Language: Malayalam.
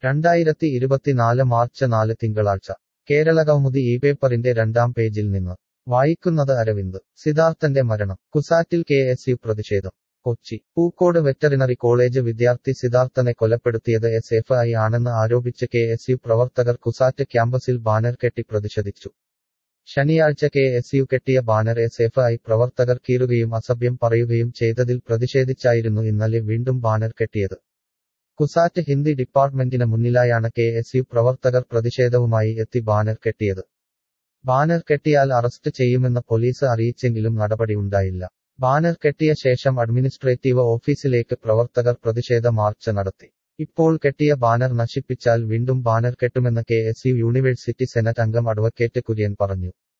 രണ്ടായിരത്തി ഇരുപത്തിനാല് മാർച്ച് നാല് തിങ്കളാഴ്ച കേരളകൗമുദി ഈ പേപ്പറിന്റെ രണ്ടാം പേജിൽ നിന്ന് വായിക്കുന്നത് അരവിന്ദ് സിദ്ധാർത്ഥന്റെ മരണം കുസാറ്റിൽ കെ എസ് യു പ്രതിഷേധം കൊച്ചി പൂക്കോട് വെറ്ററിനറി കോളേജ് വിദ്യാർത്ഥി സിദ്ധാർത്ഥനെ കൊലപ്പെടുത്തിയത് എസ് എഫ് ഐ ആണെന്ന് ആരോപിച്ച് കെ എസ് യു പ്രവർത്തകർ കുസാറ്റ് ക്യാമ്പസിൽ ബാനർ കെട്ടി പ്രതിഷേധിച്ചു ശനിയാഴ്ച കെ എസ് യു കെട്ടിയ ബാനർ എസ് എഫ് ഐ പ്രവർത്തകർ കീറുകയും അസഭ്യം പറയുകയും ചെയ്തതിൽ പ്രതിഷേധിച്ചായിരുന്നു ഇന്നലെ വീണ്ടും ബാനർ കെട്ടിയത് കുസാറ്റ് ഹിന്ദി ഡിപ്പാർട്ട്മെന്റിന് മുന്നിലായാണ് കെ എസ് യു പ്രവർത്തകർ പ്രതിഷേധവുമായി എത്തി ബാനർ കെട്ടിയത് ബാനർ കെട്ടിയാൽ അറസ്റ്റ് ചെയ്യുമെന്ന് പോലീസ് അറിയിച്ചെങ്കിലും നടപടിയുണ്ടായില്ല ബാനർ കെട്ടിയ ശേഷം അഡ്മിനിസ്ട്രേറ്റീവ് ഓഫീസിലേക്ക് പ്രവർത്തകർ പ്രതിഷേധ മാർച്ച് നടത്തി ഇപ്പോൾ കെട്ടിയ ബാനർ നശിപ്പിച്ചാൽ വീണ്ടും ബാനർ കെട്ടുമെന്ന് K S U university senate അംഗം അഡ്വക്കേറ്റ് കുര്യൻ പറഞ്ഞു